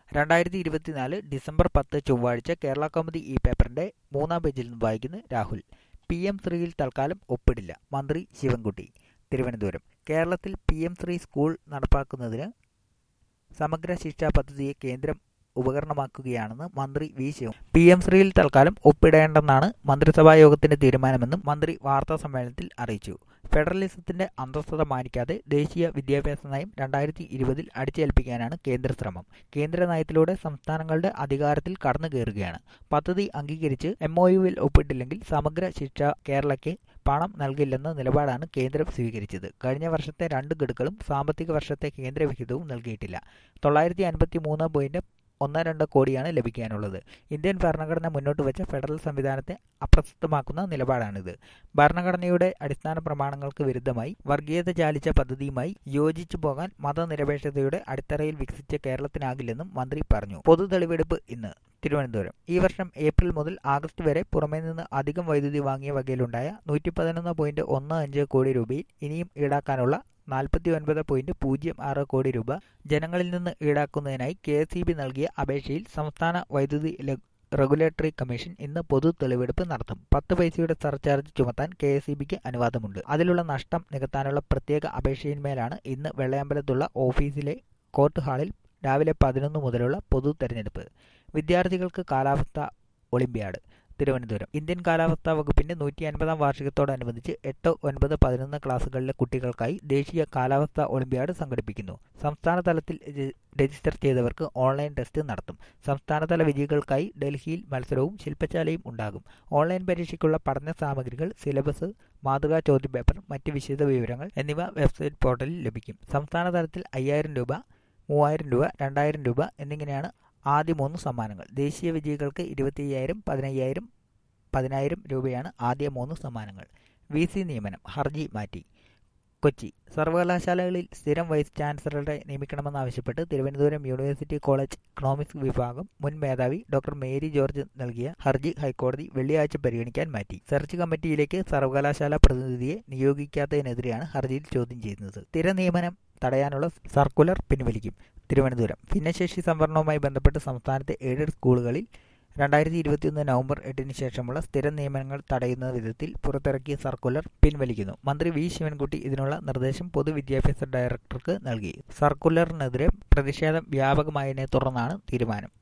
രണ്ടായിരത്തി ഇരുപത്തിനാല് ഡിസംബർ പത്ത് ചൊവ്വാഴ്ച കേരള കൗമുദി ഈ പേപ്പറിന്റെ മൂന്നാം പേജിൽ നിന്ന് വായിക്കുന്നു രാഹുൽ പി എം ശ്രീയിൽ തൽക്കാലം ഒപ്പിടില്ല മന്ത്രി ശിവൻകുട്ടി തിരുവനന്തപുരം കേരളത്തിൽ പി എം ശ്രീ സ്കൂൾ നടപ്പാക്കുന്നതിന് സമഗ്ര ശിക്ഷാ പദ്ധതിയെ കേന്ദ്രം ഉപകരണമാക്കുകയാണെന്ന് മന്ത്രി വി ശിവൻ പി എം ശ്രീയിൽ തൽക്കാലം ഒപ്പിടേണ്ടെന്നാണ് മന്ത്രിസഭാ യോഗത്തിന്റെ തീരുമാനമെന്നും മന്ത്രി വാർത്താ സമ്മേളനത്തിൽ അറിയിച്ചു ഫെഡറലിസത്തിന്റെ അന്തസ്ഥത മാനിക്കാതെ ദേശീയ വിദ്യാഭ്യാസ നയം രണ്ടായിരത്തി ഇരുപതിൽ അടിച്ചേൽപ്പിക്കാനാണ് കേന്ദ്ര ശ്രമം കേന്ദ്ര നയത്തിലൂടെ സംസ്ഥാനങ്ങളുടെ അധികാരത്തിൽ കടന്നു കയറുകയാണ് പദ്ധതി അംഗീകരിച്ച് എം ഒ യുവിൽ ഒപ്പിട്ടില്ലെങ്കിൽ സമഗ്ര ശിക്ഷ കേരളയ്ക്ക് പണം നൽകില്ലെന്ന നിലപാടാണ് കേന്ദ്രം സ്വീകരിച്ചത് കഴിഞ്ഞ വർഷത്തെ രണ്ട് ഗഡുക്കളും സാമ്പത്തിക വർഷത്തെ കേന്ദ്ര വിഹിതവും നൽകിയിട്ടില്ല തൊള്ളായിരത്തി അൻപത്തി മൂന്ന് പോയിന്റ് ഒന്ന് രണ്ട് കോടിയാണ് ലഭിക്കാനുള്ളത് ഇന്ത്യൻ ഭരണഘടന മുന്നോട്ട് വെച്ച ഫെഡറൽ സംവിധാനത്തെ അപ്രസക്തമാക്കുന്ന നിലപാടാണിത് ഭരണഘടനയുടെ അടിസ്ഥാന പ്രമാണങ്ങൾക്ക് വിരുദ്ധമായി വർഗീയത ചാലിച്ച പദ്ധതിയുമായി യോജിച്ചു പോകാൻ മതനിരപേക്ഷതയുടെ അടിത്തറയിൽ വികസിച്ച കേരളത്തിനാകില്ലെന്നും മന്ത്രി പറഞ്ഞു പൊതു തെളിവെടുപ്പ് ഇന്ന് തിരുവനന്തപുരം ഈ വർഷം ഏപ്രിൽ മുതൽ ആഗസ്റ്റ് വരെ പുറമേ നിന്ന് അധികം വൈദ്യുതി വാങ്ങിയ വകയിലുണ്ടായ നൂറ്റി പതിനൊന്ന് പോയിന്റ് ഒന്ന് അഞ്ച് കോടി രൂപയിൽ ഇനിയും ഈടാക്കാനുള്ള നാൽപ്പത്തി ഒൻപത് പോയിന്റ് പൂജ്യം ആറ് കോടി രൂപ ജനങ്ങളിൽ നിന്ന് ഈടാക്കുന്നതിനായി കെ എസ് ഇ ബി നൽകിയ അപേക്ഷയിൽ സംസ്ഥാന വൈദ്യുതി റെഗുലേറ്ററി കമ്മീഷൻ ഇന്ന് പൊതു തെളിവെടുപ്പ് നടത്തും പത്ത് പൈസയുടെ സർചാർജ് ചുമത്താൻ കെ എസ് ഇ ബിക്ക് അനുവാദമുണ്ട് അതിലുള്ള നഷ്ടം നികത്താനുള്ള പ്രത്യേക അപേക്ഷയിന്മേലാണ് ഇന്ന് വെള്ളയമ്പലത്തുള്ള ഓഫീസിലെ കോർട്ട് ഹാളിൽ രാവിലെ പതിനൊന്ന് മുതലുള്ള പൊതു തെരഞ്ഞെടുപ്പ് വിദ്യാർത്ഥികൾക്ക് കാലാവസ്ഥ ഒളിമ്പ്യാഡ് തിരുവനന്തപുരം ഇന്ത്യൻ കാലാവസ്ഥാ വകുപ്പിന്റെ നൂറ്റി അൻപതാം വാർഷികത്തോടനുബന്ധിച്ച് എട്ട് ഒൻപത് പതിനൊന്ന് ക്ലാസുകളിലെ കുട്ടികൾക്കായി ദേശീയ കാലാവസ്ഥാ ഒളിമ്പ്യാഡ് സംഘടിപ്പിക്കുന്നു സംസ്ഥാന തലത്തിൽ രജിസ്റ്റർ ചെയ്തവർക്ക് ഓൺലൈൻ ടെസ്റ്റ് നടത്തും സംസ്ഥാനതല വിജയികൾക്കായി ഡൽഹിയിൽ മത്സരവും ശില്പശാലയും ഉണ്ടാകും ഓൺലൈൻ പരീക്ഷയ്ക്കുള്ള പഠന സാമഗ്രികൾ സിലബസ് മാതൃകാ ചോദ്യപേപ്പർ മറ്റ് വിശദ വിവരങ്ങൾ എന്നിവ വെബ്സൈറ്റ് പോർട്ടലിൽ ലഭിക്കും സംസ്ഥാന തലത്തിൽ അയ്യായിരം രൂപ മൂവായിരം രൂപ രണ്ടായിരം രൂപ എന്നിങ്ങനെയാണ് ആദ്യ മൂന്ന് സമ്മാനങ്ങൾ ദേശീയ വിജയികൾക്ക് ഇരുപത്തി അയ്യായിരം പതിനയ്യായിരം പതിനായിരം രൂപയാണ് ആദ്യ മൂന്ന് സമ്മാനങ്ങൾ വി സി നിയമനം ഹർജി മാറ്റി കൊച്ചി സർവകലാശാലകളിൽ സ്ഥിരം വൈസ് ചാൻസലറെ നിയമിക്കണമെന്നാവശ്യപ്പെട്ട് തിരുവനന്തപുരം യൂണിവേഴ്സിറ്റി കോളേജ് ഇക്കണോമിക്സ് വിഭാഗം മുൻ മേധാവി ഡോക്ടർ മേരി ജോർജ് നൽകിയ ഹർജി ഹൈക്കോടതി വെള്ളിയാഴ്ച പരിഗണിക്കാൻ മാറ്റി സെർച്ച് കമ്മിറ്റിയിലേക്ക് സർവകലാശാല പ്രതിനിധിയെ നിയോഗിക്കാത്തതിനെതിരെയാണ് ഹർജിയിൽ ചോദ്യം ചെയ്യുന്നത് സ്ഥിര നിയമനം തടയാനുള്ള സർക്കുലർ പിൻവലിക്കും തിരുവനന്തപുരം ഭിന്നശേഷി സംവരണവുമായി ബന്ധപ്പെട്ട് സംസ്ഥാനത്തെ എയ്ഡഡ് സ്കൂളുകളിൽ രണ്ടായിരത്തി ഇരുപത്തിയൊന്ന് നവംബർ എട്ടിന് ശേഷമുള്ള സ്ഥിര നിയമനങ്ങൾ തടയുന്ന വിധത്തിൽ പുറത്തിറക്കിയ സർക്കുലർ പിൻവലിക്കുന്നു മന്ത്രി വി ശിവൻകുട്ടി ഇതിനുള്ള നിർദ്ദേശം പൊതുവിദ്യാഭ്യാസ ഡയറക്ടർക്ക് നൽകി സർക്കുലറിനെതിരെ പ്രതിഷേധം വ്യാപകമായതിനെ തുടർന്നാണ് തീരുമാനം